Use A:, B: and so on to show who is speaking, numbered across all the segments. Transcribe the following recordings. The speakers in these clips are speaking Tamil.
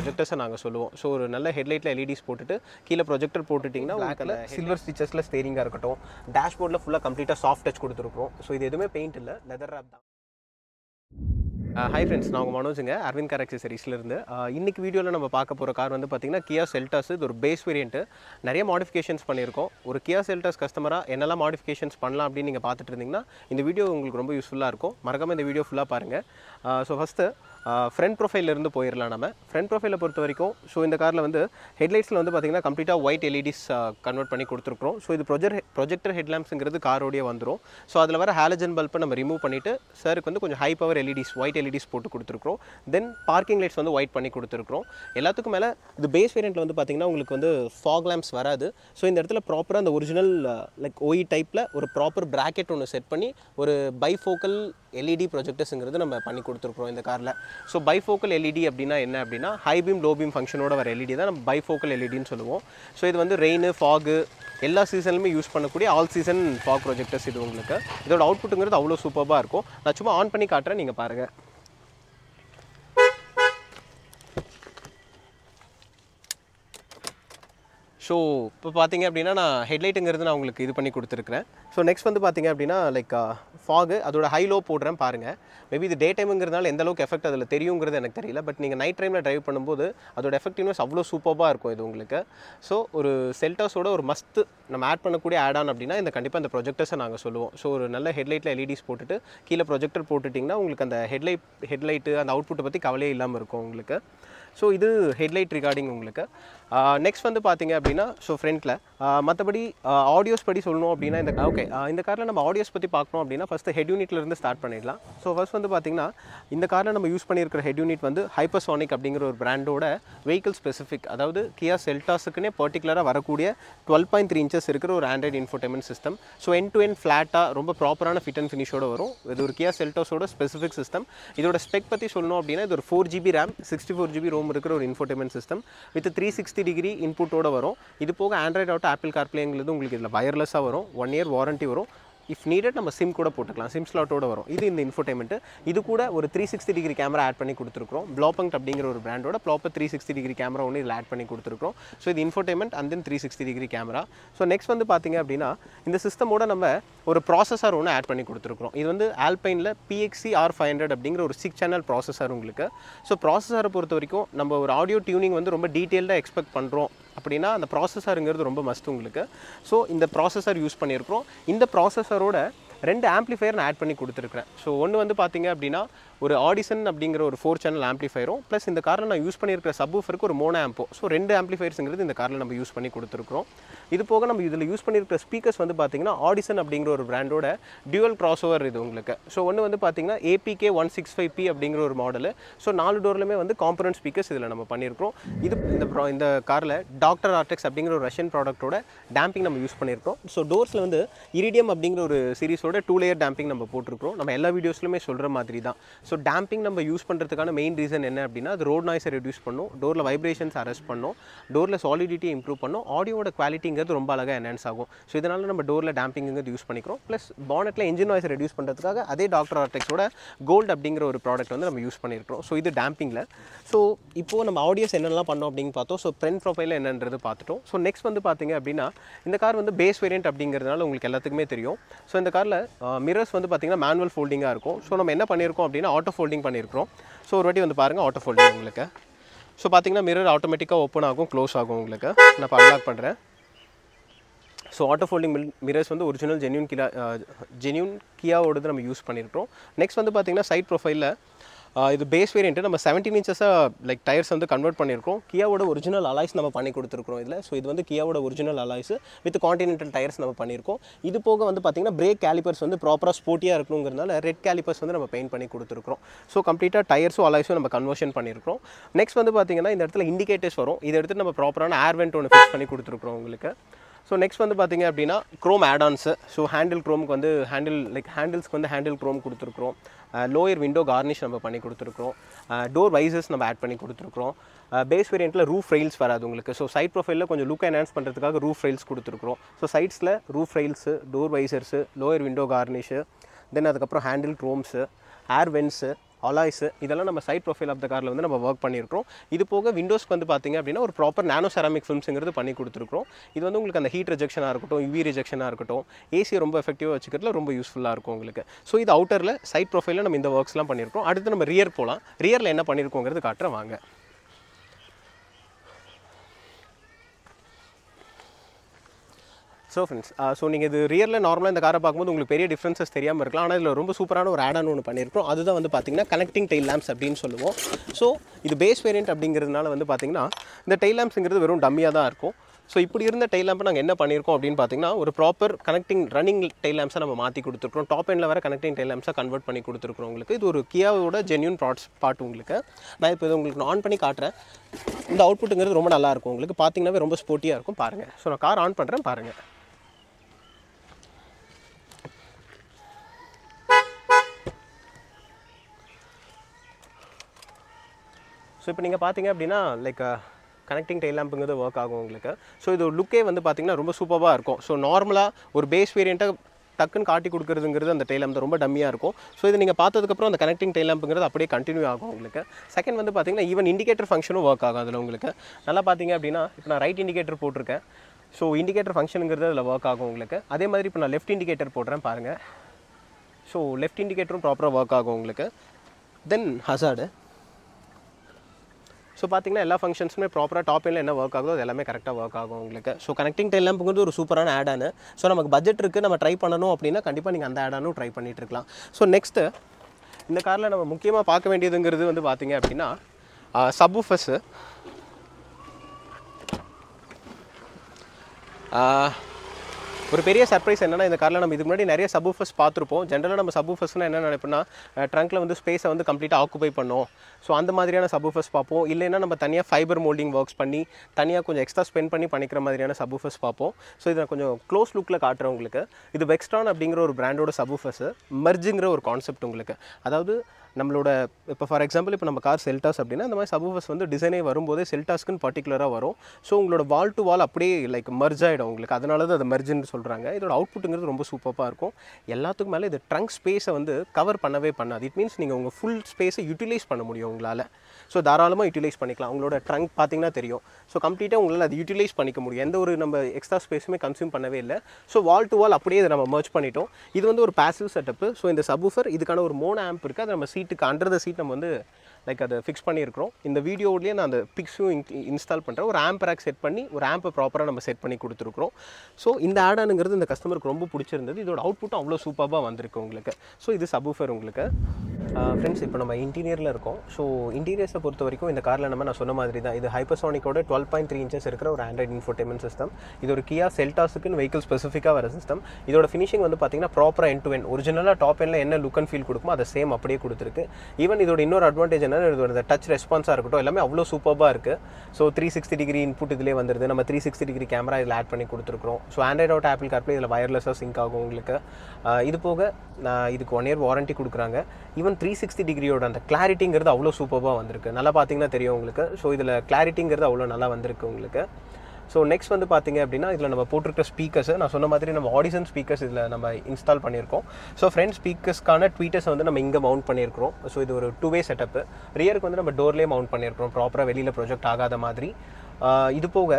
A: ப்ரொஜெக்டர்ஸை நாங்கள் சொல்லுவோம் ஸோ ஒரு நல்ல ஹெட்லைட்டில் எல்இடிஸ் போட்டுட்டு கீழே ப்ரொஜெக்டர் போட்டுட்டிங்கன்னா உங்களுக்கு சில்வர் ஸ்டிச்சஸில் ஸ்டேரிங்காக இருக்கட்டும் டேஷ்போர்டில் ஃபுல்லாக கம்ப்ளீட்டாக சாஃப்ட் டச் கொடுத்துருக்கோம் ஸோ இது எதுவுமே பெயிண்ட் இல்லை லெதர் ரேப் தான் ஹாய் ஃப்ரெண்ட்ஸ் நான் உங்கள் மனோஜுங்க அரவிந்த் கார் அக்சசரிஸ்லேருந்து இன்னைக்கு வீடியோவில் நம்ம பார்க்க போகிற கார் வந்து பார்த்திங்கன்னா கியா செல்டாஸ் இது ஒரு பேஸ் வேரியண்ட்டு நிறைய மாடிஃபிகேஷன்ஸ் பண்ணியிருக்கோம் ஒரு கியா செல்டாஸ் கஸ்டமராக என்னெல்லாம் மாடிஃபிகேஷன்ஸ் பண்ணலாம் அப்படின்னு நீங்கள் பார்த்துட்டு இருந்தீங்கன்னா இந்த வீடியோ உங்களுக்கு ரொம்ப யூஸ்ஃபுல்லாக இருக்கும் மறக்காமல் இந்த வீடியோ ஃபுல்லாக பாருங்கள் ஸோ ஃபஸ்ட்டு ஃப்ரண்ட் ப்ரொஃபைலேருந்து போயிடலாம் நம்ம ஃப்ரண்ட் ப்ரொஃபைலை பொறுத்த வரைக்கும் ஸோ இந்த காரில் வந்து ஹெட்லைட்ஸில் வந்து பார்த்திங்கன்னா கம்ப்ளீட்டாக ஒயிட் எல்இடிஸ் கன்வெர்ட் பண்ணி கொடுத்துருக்குறோம் ஸோ இது ப்ரொஜெக்ட் ப்ரொஜெக்டர் ஹெட்லாம்ப்ஸுங்கிறது காரோடைய வந்துடும் ஸோ அதில் வர ஹாலஜன் பல்பை நம்ம ரிமூவ் பண்ணிவிட்டு சாருக்கு வந்து கொஞ்சம் high power LEDs white LEDs போட்டு கொடுத்துருக்குறோம் தென் பார்க்கிங் லைட்ஸ் வந்து ஒயிட் பண்ணி கொடுத்துருக்குறோம் எல்லாத்துக்கும் மேலே இது பேஸ் வேரியண்ட்டில் வந்து பார்த்திங்கன்னா உங்களுக்கு வந்து ஃபாக் லேம்ப்ஸ் வராது ஸோ இந்த இடத்துல ப்ராப்பராக அந்த ஒரிஜினல் லைக் ஒய் டைப்பில் ஒரு ப்ராப்பர் ப்ராக்கெட் ஒன்று செட் பண்ணி ஒரு பைஃபோக்கல் எல்இடி ப்ரொஜெக்டர்ஸுங்கிறது நம்ம பண்ணி கொடுத்துருக்குறோம் இந்த காரில் ஸோ பைஃபோக்கல் எல்இடி அப்படின்னா என்ன அப்படின்னா ஹை பீம் லோ பீம் ஃபங்க்ஷனோட வர எல்இடி தான் நம்ம பைஃபோக்கல் எல்இடின்னு சொல்லுவோம் ஸோ இது வந்து ரெயின் ஃபாகு எல்லா சீசன்லையுமே யூஸ் பண்ணக்கூடிய ஆல் சீசன் ஃபாக் ப்ரொஜெக்டர்ஸ் இது உங்களுக்கு இதோட அவுட்புட்டுங்கிறது அவ்வளோ சூப்பராக இருக்கும் நான் சும்மா ஆன் பண்ணி காட்டுறேன் நீங்கள் பாருங்கள் ஸோ இப்போ பார்த்தீங்க அப்படின்னா நான் ஹெட்லைட்டுங்கிறது நான் உங்களுக்கு இது பண்ணி கொடுத்துருக்குறேன் ஸோ நெக்ஸ்ட் வந்து பார்த்தீங்க அப்படின்னா லைக் ஃபாகு அதோட ஹை லோ போடுறேன் பாருங்கள் மேபி இது டே டைமுங்கிறதுனால எந்த அளவுக்கு எஃபெக்ட் அதில் தெரியுங்கிறது எனக்கு தெரியல பட் நீங்கள் நைட் டைமில் ட்ரைவ் பண்ணும்போது அதோட எஃபெக்டிவ்னஸ் அவ்வளோ சூப்பராக இருக்கும் இது உங்களுக்கு ஸோ ஒரு செல்டாஸோட ஒரு மஸ்த்து நம்ம ஆட் பண்ணக்கூடிய ஆட் ஆன் அப்படின்னா இந்த கண்டிப்பாக இந்த ப்ரொஜெக்டர்ஸை நாங்கள் சொல்லுவோம் ஸோ ஒரு நல்ல ஹெட்லைட்டில் எல்இடிஸ் போட்டுட்டு கீழே ப்ரொஜெக்டர் போட்டுட்டிங்கன்னா உங்களுக்கு அந்த ஹெட்லைட் ஹெட்லைட்டு அந்த அவுட்புட்டை பற்றி கவலையே இல்லாமல் இருக்கும் உங்களுக்கு ஸோ இது ஹெட்லைட் ரிகார்டிங் உங்களுக்கு நெக்ஸ்ட் வந்து பார்த்தீங்க அப்படின்னா ஸோ ஃப்ரண்ட்டில் மற்றபடி ஆடியோஸ் படி சொல்லணும் அப்படின்னா இந்த ஓகே இந்த காரில் நம்ம ஆடியோஸ் பற்றி பார்க்கணும் அப்படின்னா ஃபஸ்ட்டு ஹெட் யூனிட்லேருந்து ஸ்டார்ட் பண்ணிடலாம் ஸோ ஃபர்ஸ்ட் வந்து பார்த்தீங்கன்னா இந்த காரில் நம்ம யூஸ் பண்ணியிருக்கிற ஹெட் யூனிட் வந்து ஹைப்பர்சானிக் அப்படிங்கிற ஒரு பிராண்டோட வெஹிக்கிள் ஸ்பெசிஃபிக் அதாவது கியா செல்டாஸுக்குன்னே பர்டிகுலராக வரக்கூடிய டுவெல் பாயிண்ட் த்ரீ இன்ச்சஸ் இருக்கிற ஒரு Android infotainment system so end to end ஃப்ளாட்டாக ரொம்ப ப்ராப்பரான ஃபிட் அண்ட் ஃபினிஷோட வரும் இது ஒரு கியா செல்டாஸோட ஸ்பெசிஃபிக் சிஸ்டம் இதோட ஸ்பெக் பற்றி சொல்லணும் அப்படின்னா இது ஒரு four GB RAM sixty four GB ROM இருக்கிற ஒரு infotainment system with three sixty degree இன்புட்டோட வரும் இது போக ஆண்ட்ராய்ட் ஆட்டோ ஆப்பிள் கார்ப்ளேங்கிறது உங்களுக்கு இதில் வயர்லெஸ்ஸாக வரும் ஒன் இயர் வாரண்ட்டி வரும் இஃப் நீடட் நம்ம சிம் கூட போட்டுக்கலாம் சிம் ஸ்லாட்டோட வரும் இது இந்த இன்ஃபோடைன்மெண்ட்டு இது கூட ஒரு three sixty degree camera add பண்ணி கொடுத்துருக்கோம் ப்ளாபங்க் அப்படிங்கிற ஒரு பிராண்டோட ப்ளாப்பர் த்ரீ சிக்ஸ்டி டிகிரி கேமரா ஒன்று இதில் ஆட் பண்ணி கொடுத்துருக்கோம் ஸோ இது infotainment and then three sixty degree camera so next வந்து பார்த்தீங்க அப்படின்னா இந்த சிஸ்டமோட நம்ம ஒரு ப்ராசஸர் ஒன்று ஆட் பண்ணி கொடுத்துருக்கோம் இது வந்து ஆல்பைனில் பிஎக்சி ஆர் ஃபைவ் ஹண்ட்ரட் அப்படிங்கிற ஒரு சிக்ஸ் சேனல் ப்ராசஸர் உங்களுக்கு ஸோ ப்ராசஸரை பொறுத்த வரைக்கும் நம்ம ஒரு ஆடியோ டியூனிங் வந்து ரொம்ப டீட்டெயில்டாக எக்ஸ்பெக்ட் பண்ணுறோம் அப்படின்னா அந்த ப்ராசஸருங்கிறது ரொம்ப மஸ்ட் உங்களுக்கு ஸோ இந்த ப்ராசஸர் யூஸ் பண்ணியிருக்கிறோம் இந்த ப்ராசஸரோட ரெண்டு ஆம்ப்ளிஃபையர் நான் ஆட் பண்ணி கொடுத்துருக்குறேன் ஸோ ஒன்று வந்து பார்த்தீங்க அப்படின்னா ஒரு ஆடிசன் அப்படிங்கிற ஒரு ஃபோர் சேனல் ஆம்ப்ளிஃபையரும் ப்ளஸ் இந்த காரில் நான் யூஸ் பண்ணியிருக்கிற சப்வூஃபருக்கு ஒரு மோனோ ஆம்போ ஸோ ரெண்டு ஆம்ப்ளிஃபையர்ஸுங்கிறது இந்த காரில் நம்ம யூஸ் பண்ணி கொடுத்துருக்குறோம் இது போக நம்ம இதில் யூஸ் பண்ணியிருக்கிற ஸ்பீக்கர்ஸ் வந்து பார்த்தீங்கன்னா ஆடிசன் அப்படிங்கிற ஒரு பிராண்டோட டியூவல் கிராஸ் ஓவர் இது உங்களுக்கு ஸோ ஒன்று வந்து பார்த்தீங்கன்னா APK one six five P அப்படிங்கிற ஒரு மாடல் ஸோ நாலு டோர்லையுமே வந்து காம்பனன்ட் ஸ்பீக்கர்ஸ் இதில் நம்ம பண்ணியிருக்கிறோம் இது இந்த pro- இந்த காரில் டாக்டர் ஆர்டெக்ஸ் அப்படிங்கிற ஒரு ரஷ்யன் ப்ராடக்ட்டோட டேம்பிங் நம்ம யூஸ் பண்ணியிருக்கோம் ஸோ டோர்ஸில் வந்து இரிடியம் அப்படிங்கிற ஒரு சீரிஸோட டூ லேயர் டேம்பிங் நம்ம போட்டிருக்கிறோம் நம்ம எல்லா வீடியோஸ்லையுமே சொல்கிற மாதிரி தான் ஸோ டேம்பிங் நம்ம யூஸ் பண்ணுறதுக்கான மெயின் ரீசன் என்ன அப்படின்னா அது ரோட் நாய்ஸை ரெடியூஸ் பண்ணும் டோரில் வைப்ரேஷன்ஸ் அரெஸ்ட் பண்ணும் டோரில் சாலிடிட்டி இம்ப்ரூவ் பண்ணும் ஆடியோட குவாலிட்டிங்கிறது ரொம்ப அழகாக என்ஹான்ஸ் ஆகும் ஸோ இதனால் நம்ம டோரில் டேம்பிங்கிறது யூஸ் பண்ணிக்கிறோம் ப்ளஸ் பானட்டில் இன்ஜின் நாய்ஸை ரெடியூஸ் பண்ணுறதுக்காக அதே டாக்டர் ஆர்டெக்ஸோட கோல்டு அப்படிங்கிற ஒரு ப்ராடக்ட் வந்து நம்ம யூஸ் பண்ணியிருக்கிறோம் ஸோ இது டேம்பிங்கில் ஸோ இப்போது நம்ம ஆடியோஸ் என்னெல்லாம் பண்ணோம் அப்படின்னு பார்த்தோம் ஸோ ஃப்ரண்ட் ப்ரொஃபைல் என்னன்றது பார்த்துட்டோம் ஸோ நெக்ஸ்ட் வந்து பார்த்தீங்க அப்படின்னா இந்த கார் வந்து பேஸ் வேரியன்ட் அப்படிங்கிறதுனால உங்களுக்கு எல்லாத்துக்குமே தெரியும் ஸோ இந்த காரில் மிரர்ஸ் வந்து பார்த்தீங்கன்னா மேனுவல் ஃபோல்டிங்காக இருக்கும் ஸோ நம்ம என்ன பண்ணியிருக்கோம் அப்படின்னா ஆட்டோ ஃபோல்டிங் பண்ணியிருக்கிறோம் ஸோ ஒரு வாட்டி வந்து பாருங்கள் ஆட்டோ ஃபோல்டிங் உங்களுக்கு ஸோ பார்த்தீங்கன்னா மிரர் ஆட்டோமேட்டிக்காக ஓப்பன் ஆகும் க்ளோஸ் ஆகும் உங்களுக்கு நான் இப்போ அன்லாக் பண்ணுறேன் ஸோ ஆட்டோ ஃபோல்டிங் மிரர்ஸ் வந்து ஒரிஜினல் ஜென்யூன் கியா ஜென்யூன் கியாவோடது நம்ம யூஸ் பண்ணியிருக்கிறோம் நெக்ஸ்ட் வந்து பார்த்தீங்கன்னா சைட் ப்ரொஃபைலில் இது பேஸ் வேரியன்ட்டு நம்ம செவன்டீன் இன்ச்சஸாக லைக் டயர்ஸ் வந்து கன்வெர்ட் பண்ணியிருக்கோம் கியாவோட ஒரிஜினல் அலாய்ஸ் நம்ம பண்ணி கொடுத்துருக்கோம் இதில் ஸோ இது வந்து கியாவோட original alloys with Continental tyres நம்ம பண்ணியிருக்கோம் இது போக வந்து பார்த்தீங்கன்னா பிரேக் கேலிப்பர்ஸ் வந்து ப்ராப்பராக ஸ்போர்ட்டியாக இருக்கணுங்கிறதுனால ரெட் கேலிப்பர்ஸ் வந்து நம்ம பெயிண்ட் பண்ணி கொடுத்துருக்கோம் ஸோ கம்ப்ளீட்டாக டயர்ஸும் அலாய்ஸும் நம்ம கன்வர்ஷன் பண்ணியிருக்கிறோம் நெக்ஸ்ட் வந்து பார்த்தீங்கன்னா இந்த இடத்துல இண்டிகேட்டர்ஸ் வரும் இதை எடுத்து நம்ம ப்ராப்பரான ஏர் வெண்ட் ஒன்று ஃபிக்ஸ் பண்ணி கொடுத்துருக்குறோம் உங்களுக்கு ஸோ நெக்ஸ்ட் வந்து பார்த்தீங்க அப்படின்னா க்ரோம் ஆடான்ஸு ஸோ ஹேண்டில் க்ரோமுக்கு வந்து ஹேண்டில் லைக் ஹேண்டில்ஸ்க்கு வந்து ஹேண்டில் க்ரோம் கொடுத்துருக்குறோம் லோயர் விண்டோ கார்னிஷ் நம்ம பண்ணி கொடுத்துருக்குறோம் டோர் வைசஸ் நம்ம ஆட் பண்ணி கொடுத்துருக்குறோம் பேஸ் வேரியண்ட்டில் ரூஃப் ரெயில்ஸ் வராது உங்களுக்கு ஸோ சைட் ப்ரொஃபைலில் கொஞ்சம் லுக் என்ஹான்ஸ் பண்ணுறதுக்காக ரூஃப் ரெயில்ஸ் கொடுத்துருக்குறோம் ஸோ சைட்ஸில் roof rails door visors lower window garnish then அதுக்கப்புறம் ஹேண்டில் க்ரோம்ஸு ஏர் வென்ஸு அலாய்ஸ் இதெல்லாம் நம்ம சைட் ப்ரொஃபைல் ஆஃப் த காரில் வந்து நம்ம ஒர்க் பண்ணியிருக்கோம் இது போக விண்டோஸ்க்கு வந்து பார்த்தீங்க அப்படின்னா ஒரு ப்ராப்பர் நானோ செராமிக் ஃபில்ம்ஸுங்கிறது பண்ணி கொடுத்துருக்கோம் இது வந்து உங்களுக்கு அந்த ஹீட் ரிஜெக்ஷனாக இருக்கட்டும் யூவி ரிஜெக்ஷனாக இருக்கட்டும் ஏசியை ரொம்ப எஃபெக்டிவாக வச்சுக்கிறதுல ரொம்ப யூஸ்ஃபுல்லாக இருக்கும் உங்களுக்கு ஸோ இது அவுட்டரில் சைட் ப்ரொஃபைலில் நம்ம இந்த ஒர்க்ஸ்லாம் பண்ணியிருக்கோம் அடுத்து நம்ம ரியர் போகலாம் ரியரில் என்ன பண்ணியிருக்கோங்கிறது காட்டுறேன் வாங்க ஸோ ஃப்ரெண்ட்ஸ் ஸோ நீங்கள் இது ரியரில் நார்மலாக இந்த காரை பார்க்கும்போது உங்களுக்கு பெரிய டிஃப்ரென்சஸ் தெரியாமல் இருக்கலாம் ஆனால் இதில் ரொம்ப சூப்பரான ஒரு ஆடான் ஒன்று பண்ணியிருக்கோம் அதுதான் வந்து பார்த்தீங்கன்னா கனெக்டிங் டெயில் லேம்ப்ஸ் அப்படின்னு சொல்லுவோம் ஸோ இது பேஸ் வேரியன்ட் அப்படிங்கிறதுனால வந்து பார்த்தீங்கன்னா இந்த டெயில் லேம்ப்ஸுங்கிறது வெறும் டம்மியாக தான் இருக்கும் ஸோ இப்படி இருந்த டெயில் லேம்பை நாங்கள் என்ன பண்ணியிருக்கோம் அப்படின்னு பார்த்தீங்கன்னா ஒரு ப்ராப்பர் கனெக்டிங் ரன்னிங் டெயில் லேம்ஸை நம்ம மாற்றி கொடுத்துருக்கோம் டாப் எண்டில் வர கனெக்டிங் டெயில் லேம்ஸை கன்வெர்ட் பண்ணி கொடுத்துருக்கோம் உங்களுக்கு இது ஒரு கியாவோட ஜென்யூன் ப்ராட்ஸ் பார்ட் உங்களுக்கு நான் இப்போ இது உங்களுக்கு ஆன் பண்ணி காட்டுறேன் இந்த அவுட்புட்டுங்கிறது ரொம்ப நல்லா இருக்கும் உங்களுக்கு பார்த்தீங்கன்னாவே ரொம்ப ஸ்போர்ட்டியாக இருக்கும் பாருங்கள் ஸோ நான் கார் ஆன் பண்ணுறேன் பாருங்கள் ஸோ இப்போ நீங்கள் பார்த்தீங்க அப்படின்னா லைக் கனெக்டிங் டெயில் லேம்புங்கிறது ஒர்க் ஆகும் உங்களுக்கு ஸோ இது லுக்கே வந்து பார்த்தீங்கன்னா ரொம்ப சூப்பராக இருக்கும் ஸோ நார்மலாக ஒரு பேஸ் வேரியண்ட்டை டக்குன்னு காட்டி கொடுக்குறதுங்கிறது அந்த டெயில் லேம்ப் ரொம்ப டம்மியாக இருக்கும் ஸோ இது நீங்கள் பார்த்ததுக்கப்புறம் அந்த கனெக்டிங் டெயில் லேம்புங்கிறது அப்படியே கண்டினியூ ஆகும் உங்களுக்கு செகண்ட் வந்து பார்த்தீங்கன்னா ஈவன் இண்டிகேட்டர் ஃபங்க்ஷனும் ஒர்க் ஆகும் அதில் உங்களுக்கு நல்லா பார்த்தீங்க அப்படின்னா இப்போ நான் ரைட் இண்டிகேட்டர் போட்டிருக்கேன் ஸோ இண்டிகேட்டர் ஃபங்க்ஷனுங்கிறது அதில் ஒர்க் ஆகும் உங்களுக்கு அதே மாதிரி இப்போ நான் லெஃப்ட் இண்டிகேட்டர் போடுறேன் பாருங்கள் ஸோ லெஃப்ட் இண்டிகேட்டரும் ப்ராப்பராக ஒர்க் ஆகும் உங்களுக்கு தென் ஹசார்டு ஸோ பார்த்தீங்கன்னா எல்லா ஃபங்க்ஷன்ஸுமே ப்ராப்பராக டாப் எண்ணில் என்ன ஒர்க் ஆகுதோ அது எல்லாமே கரெக்டாக ஒர்க் ஆகும் உங்களுக்கு ஸோ கனெக்டிங் டெல் லேம்புங்கிறது ஒரு சூப்பரான ஆடானு ஸோ நமக்கு பட்ஜெட் இருக்குது நம்ம ட்ரை பண்ணணும் அப்படின்னா கண்டிப்பாக நீங்கள் அந்த ஆடானும் ட்ரை பண்ணிட்டு இருக்கலாம் ஸோ நெக்ஸ்ட்டு இந்த காரில் நம்ம முக்கியமாக பார்க்க வேண்டியதுங்கிறது வந்து பார்த்தீங்க அப்படின்னா சப்வூஃபஸ்ஸு ஒரு பெரிய சர்ப்ரைஸ் என்னன்னா இந்த காரில் நம்ம இதுக்கு முன்னாடி நிறைய சப்வூஃபர்ஸ் பார்த்துருப்போம் ஜென்ரலாக நம்ம சப்வூஃபர்ஸ்னால் என்ன நினைப்போம்னா ட்ரங்க்கில் வந்து ஸ்பேஸை வந்து கம்ப்ளீட்டாக ஆக்குபை பண்ணோம் ஸோ அந்த மாதிரியான சப்வூஃபர்ஸ் பார்ப்போம் இல்லைன்னா நம்ம தனியாக ஃபைபர் மோல்டிங் ஒர்க்ஸ் பண்ணி தனியாக கொஞ்சம் எக்ஸ்ட்ரா ஸ்பெண்ட் பண்ணி பண்ணிக்கிற மாதிரியான சப்வூஃபர்ஸ் பார்ப்போம் ஸோ இதை நான் கொஞ்சம் க்ளோஸ் லுக்கில் காட்டுறேன் உங்களுக்கு இது வெக்ஸ்ட்ரான் அப்படிங்கிற ஒரு பிராண்டோட சப்வூஃபர்ஸ் மர்ஜுங்கிற ஒரு கான்செப்ட் உங்களுக்கு அதாவது நம்மளோட இப்போ ஃபார் எக்ஸாம்பிள் இப்போ நம்ம கார் செல்டாஸ் அப்படின்னா இந்த மாதிரி சப்வூஃபர்ஸ் வந்து டிசைனே வரும்போதே செல்டாஸ்க்குன்னு பர்டிகுலராக வரும் ஸோ உங்களோட வால் டு வால் அப்படியே லைக் மர்ஜ் ஆகிடும் உங்களுக்கு அதனால தான் அது மர்ஜுன்னு சொல்கிறாங்க இதோட அவுட்புட்டுங்கிறது ரொம்ப சூப்பராக இருக்கும் எல்லாத்துக்கும் மேலே இது ட்ரங்க் ஸ்பேஸை வந்து கவர் பண்ணவே பண்ணாது இட் மீன்ஸ் நீங்கள் உங்கள் ஃபுல் ஸ்பேஸை யூட்டிலைஸ் பண்ண முடியும் உங்களால் ஸோ தாராளமாக யூட்டிலைஸ் பண்ணிக்கலாம் உங்களோட ட்ரங்க் பார்த்தீங்கன்னா தெரியும் ஸோ கம்ப்ளீட்டாக உங்களால் அது யூட்டிலைஸ் பண்ணிக்க முடியும் எந்த ஒரு நம்ம எக்ஸ்ட்ரா ஸ்பேஸுமே கன்சியூம் பண்ணவே இல்லை ஸோ வால் டு வால் அப்படியே இதை நம்ம மர்ச் பண்ணிட்டோம் இது வந்து ஒரு பேசிவ் செட்டப்பு ஸோ இந்த சப்வூஃபர் இதுக்கான ஒரு மோன ஆம்ப் இருக்குது அது நம்ம சீட்டுக்கு அண்டர் த சீட் நம்ம வந்து லைக் அதை ஃபிக்ஸ் பண்ணியிருக்கிறோம் இந்த வீடியோவிலேயே நான் அந்த பிக்ஸும் இன்ஸ்டால் பண்ணுறேன் ஒரு ஆம்ப் ரேக் செட் பண்ணி ஒரு ஆம்பை ப்ராப்பராக நம்ம செட் பண்ணி கொடுத்துருக்குறோம் ஸோ இந்த ஆடானுங்கிறது இந்த கஸ்டமருக்கு ரொம்ப பிடிச்சிருந்தது இதோட அவுட்புட்டும் அவ்வளோ சூப்பராக வந்திருக்கு உங்களுக்கு ஸோ இது சப்வூஃபர் உங்களுக்கு ஃப்ரெண்ட்ஸ் இப்போ நம்ம இன்டீரியரில் இருக்கோம் ஸோ இன்டீரியர்ஸை பொறுத்த வரைக்கும் இந்த காரில் நம்ம நான் சொன்ன மாதிரி தான் இது ஹைப்பர்சானிக்கோட டுவெல் பாயிண்ட் த்ரீ இன்ச்சஸ் இருக்கிற ஒரு ஆண்ட்ராய்ட் இன்ஃபோர்டைன்மெண்ட் சிஸ்டம் இது ஒரு கியா செல்டாஸுக்குன்னு வெஹிக்கிள் ஸ்பெசிஃபிக்காக வர சிஸ்டம் இதோட ஃபினிஷிங் வந்து பார்த்தீங்கன்னா ப்ராப்பராக என் டு என் ஒரிஜினலாக டாப் எண்ணில் என்ன லுக் அண்ட் ஃபீல் கொடுக்குமோ அதை சேம் அப்படியே கொடுத்துருக்கு ஈவன் இதோட இன்னொரு அட்வான்டேஜ் என்னன்னா இதோட இந்த டச் ரெஸ்பான்ஸாக இருக்கட்டும் எல்லாமே அவ்வளோ சூப்பராக இருக்குது so three sixty degree input இதிலே வந்துருது நம்ம த்ரீ சிக்ஸ்டி டிகிரி கேமரா இதில் ஆட் பண்ணி கொடுத்துருக்கோம் so Android auto Apple CarPlay இதில் வயர்லெஸ்ஸாக சிங்க் ஆகும் உங்களுக்கு ஆஹ் இது போக நான் இதுக்கு ஒன் இயர் வாரண்ட்டி கொடுக்குறாங்க ஈவன் த்ரீ சிக்ஸ்டி டிகிரியோட அந்த கிளாரிட்டிங்கிறது அவ்வளோ சூப்பராக வந்திருக்கு நல்லா பார்த்தீங்கன்னா தெரியும் உங்களுக்கு ஸோ இதில் கிளாரிட்டிங்கிறது அவ்வளோ நல்லா வந்திருக்கு உங்களுக்கு ஸோ நெக்ஸ்ட் வந்து பார்த்தீங்க அப்படின்னா இதில் நம்ம போட்டிருக்க ஸ்பீக்கர்ஸ் நான் சொன்ன மாதிரி நம்ம ஆடிசன் ஸ்பீக்கர்ஸ் இதில் நம்ம இன்ஸ்டால் பண்ணியிருக்கோம் ஸோ ஃப்ரண்ட் ஸ்பீக்கர்ஸ்க்கான ட்வீட்டர்ஸ் வந்து நம்ம இங்கே மவுண்ட் பண்ணியிருக்கிறோம் ஸோ இது ஒரு டூ வே செட்டப்பு ரியருக்கு வந்து நம்ம டோர்லேயே மவுண்ட் பண்ணியிருக்கிறோம் ப்ராப்பராக வெளியில் ப்ரொஜெக்ட் ஆகாத மாதிரி ஆஹ் இது போக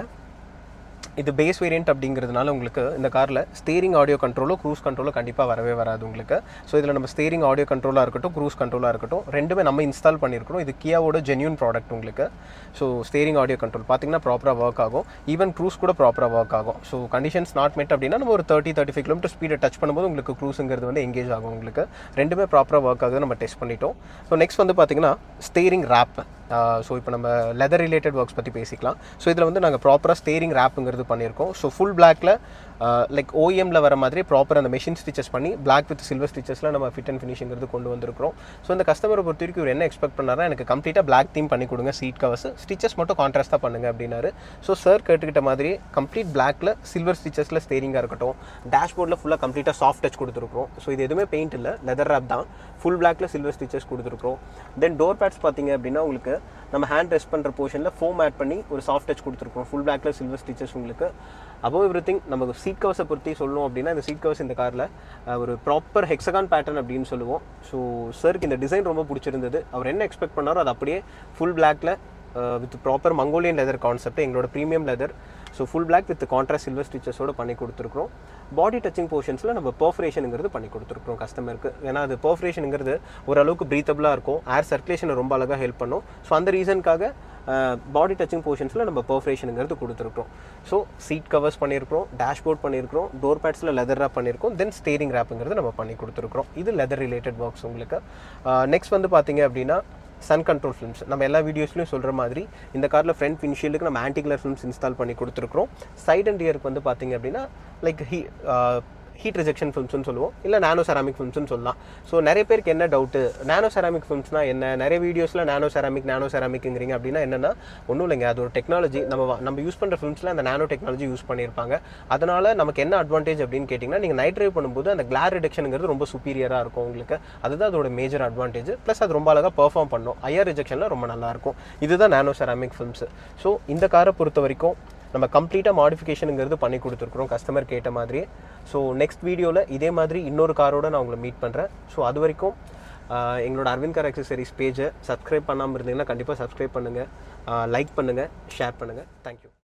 A: இது பேஸ் வேரியன்ட் அப்படிங்கிறதுனால உங்களுக்கு இந்த காரில் ஸ்டேரிங் ஆடியோ கண்ட்ரோலோ க்ரூஸ் கண்ட்ரோலோ கண்டிப்பாக வரவே வராது உங்களுக்கு ஸோ இதில் நம்ம ஸ்டேரிங் ஆடியோ கண்ட்ரோலாக இருக்கட்டும் க்ரூஸ் கண்ட்ரோலாக இருக்கட்டும் ரெண்டுமே நம்ம இன்ஸ்டால் பண்ணியிருக்கிறோம் இது கியாவோட ஜென்யூன் ப்ராடக்ட் உங்களுக்கு ஸோ ஸ்டேரிங் ஆடியோ கண்ட்ரோல் பார்த்தீங்கன்னா ப்ராப்பராக ஒர்க் ஆகும் ஈவன் க்ரூஸ் கூட ப்ராப்பராக ஒர்க் ஆகும் ஸோ கண்டிஷன்ஸ் நாட் மெட் அப்படின்னா நம்ம ஒரு தேர்ட்டி தேர்ட்டி ஃபைவ் கிலோமீட்டர் ஸ்பீடை டச் பண்ணும்போது உங்களுக்கு க்ரூஸுங்கிறது வந்து எங்கேஜ் ஆகும் உங்களுக்கு ரெண்டுமே ப்ராப்பராக ஒர்க் ஆகுது நம்ம டெஸ்ட் பண்ணிட்டோம் ஸோ நெக்ஸ்ட் வந்து பார்த்தீங்கன்னா ஸ்டேரிங் ரேப் ஸோ இப்போ நம்ம லெதர் ரிலேட்டட் ஒர்க்ஸ் பற்றி பேசிக்கலாம் ஸோ இதில் வந்து நாங்கள் ப்ராப்பராக ஸ்டேரிங் ரேப்புங்கிறது பண்ணியிருக்கோம் ஸோ ஃபுல் பிளாக்ல லைக் ஓஎம்ல வர மாதிரி ப்ராப்பர் அந்த மெஷின் ஸ்டிச்சஸ் பண்ணி பிளாக் வித் சில்வர் ஸ்டிச்சஸ்லாம் நம்ம ஃபிட் அண்ட் ஃபினிஷிங்கிறது கொண்டு வந்திருக்கிறோம் ஸோ இந்த கஸ்டமரை பொறுத்த வரைக்கும் இவர் என்ன எக்ஸ்பெக்ட் பண்ணாரா எனக்கு கம்ப்ளீட்டாக பிளாக் தீம் பண்ணி கொடுங்க சீட் கவர்ஸ் ஸ்டிச்சஸ் மட்டும் கான்ட்ராஸ்ட்டாக பண்ணுங்க அப்படின்னாரு ஸோ சார் கேட்டுக்கிட்ட மாதிரி கம்ப்ளீட் பிளாக்ல சில்வர் ஸ்டிச்சஸில் ஸ்டேரிங்காக இருக்கட்டும் டேஷ்போர்டில் ஃபுல்லாக கம்ப்ளீட்டாக சாஃப்ட் டச் கொடுத்துருக்கோம் ஸோ இது எதுவுமே பெயிண்ட் இல்லை லெதர் ரேப் தான் ஃபுல் பிளாக்ல சில்வர் ஸ்டிச்சஸ் கொடுத்துருக்கோம் தென் டோர் பேட்ஸ் பார்த்தீங்க அப்படின்னா உங்களுக்கு நம்ம ஹேண்ட் ரெஸ்ட் பண்ணுற போர்ஷனில் ஃபோம் ஆட் பண்ணி ஒரு சாஃப்ட் டச் கொடுத்துருக்கோம் ஃபுல் பிளாக்ல சில்வர் ஸ்டிச்சஸ் உங்களுக்கு அபவ் எவ்ரி திங் நமக்கு சீட் கவர்ஸை பொறுத்தி சொல்லணும் அப்படின்னா இந்த சீட் கவர்ஸ் இந்த காரில் ஒரு ப்ராப்பர் ஹெக்ஸகான் பேட்டர்ன் அப்படின்னு சொல்லுவோம் ஸோ சருக்கு இந்த டிசைன் ரொம்ப பிடிச்சிருந்தது அவர் என்ன எக்ஸ்பெக்ட் பண்ணாரோ அது அப்படியே ஃபுல் பிளாக்ல with proper Mongolian leather concept எங்களோட premium leather so full black with contrast silver ஸ்டிச்சஸோட பண்ணி கொடுத்துருக்கோம் பாடி டச்சிங் போர்ஷன்ஸில் நம்ம பர்ஃபரேஷனுங்கிறது பண்ணி கொடுத்துருக்கோம் கஸ்டமருக்கு ஏன்னா அது பர்ஃபரேஷனுங்கிறது ஓரளவுக்கு ப்ரீத்தபிளாக இருக்கும் ஏர் சர்க்குலேஷனை ரொம்ப அழகாக ஹெல்ப் பண்ணும் ஸோ அந்த ரீசனுக்காக பாடி டச்சிங் போர்ஷன்ஸில் நம்ம பர்ஃபரேஷனுங்கிறது கொடுத்துருக்கோம் ஸோ சீட் கவர்ஸ் பண்ணியிருக்கிறோம் டேஷ்போர்ட் பண்ணியிருக்கிறோம் டோர் பேட்ஸில் லெதர் ரேப் பண்ணியிருக்கோம் தென் ஸ்டேரிங் ரேப்புங்கிறது நம்ம பண்ணி கொடுத்துருக்குறோம் இது லெதர் ரிலேட்டட் ஒர்க்ஸ் உங்களுக்கு நெக்ஸ்ட் வந்து பார்த்தீங்க அப்படின்னா சன் கண்ட்ரோல் ஃபிலிம்ஸ் நம்ம எல்லா வீடியோஸ்லையும் சொல்கிற மாதிரி இந்த காரில் ஃப்ரண்ட் விண்ட்ஷீல்டுக்கு நம்ம ஆன்டி கலர் ஃபிலிம்ஸ் இன்ஸ்டால் பண்ணி கொடுத்துருக்குறோம் சைட் அண்ட் இயருக்கு வந்து பார்த்தீங்க அப்படின்னா லைக் ஹீ ஹீட் ரிஜெக்ஷன் ஃபிலிம்ஸ்னு சொல்லுவோம் இல்லை நானோ செராமிக் ஃபிலிம்ஸ்னு சொல்லலாம் ஸோ நிறைய பேருக்கு என்ன டவுட்டு நானோ செராமிக் ஃபிலிம்ஸ்னா என்ன நிறைய வீடியோஸில் நானோ செராமிக் நானோ செராமிக்ங்கிறீங்க அப்படின்னா என்னென்னா ஒன்றும் இல்லைங்க அது ஒரு டெக்னாலஜி நம்ம வ- நம்ம யூஸ் பண்ணுற ஃபிலிம்ஸில் அந்த நானோ டெக்னாலஜி யூஸ் பண்ணியிருப்பாங்க அதனால் நமக்கு என்ன அட்வான்டேஜ் அப்படின்னு கேட்டிங்கன்னா நீங்கள் நைட் ட்ரைவ் பண்ணும்போது அந்த கிளார் ரிடக்ஷனுங்கிறது ரொம்ப சுப்பீரியராக இருக்கும் உங்களுக்கு அதுதான் அதோட மேஜர் அட்வான்டேஜ் ப்ளஸ் அது ரொம்ப அழகாக பெர்ஃபார்ம் பண்ணும் ஐஆர் ரிஜெக்ஷனில் ரொம்ப நல்லா இருக்கும் இதுதான் நானோ செராமிக் ஃபிலிம்ஸ் ஸோ இந்த காரை பொறுத்த வரைக்கும் நம்ம கம்ப்ளீட்டாக மாடிஃபிகேஷனுங்கிறது பண்ணி கொடுத்துருக்குறோம் கஸ்டமர் கேட்ட மாதிரியே ஸோ நெக்ஸ்ட் வீடியோவில் இதே மாதிரி இன்னொரு காரோட நான் உங்களை மீட் பண்ணுறேன் ஸோ அது வரைக்கும் ஆஹ், எங்களோட அரவிந்த் கார் அக்சசரிஸ் பேஜை சப்ஸ்கிரைப் பண்ணாமல் இருந்தீங்கன்னா கண்டிப்பாக சப்ஸ்கிரைப் பண்ணுங்கள் லைக் பண்ணுங்கள் ஷேர் பண்ணுங்கள் தேங்க்யூ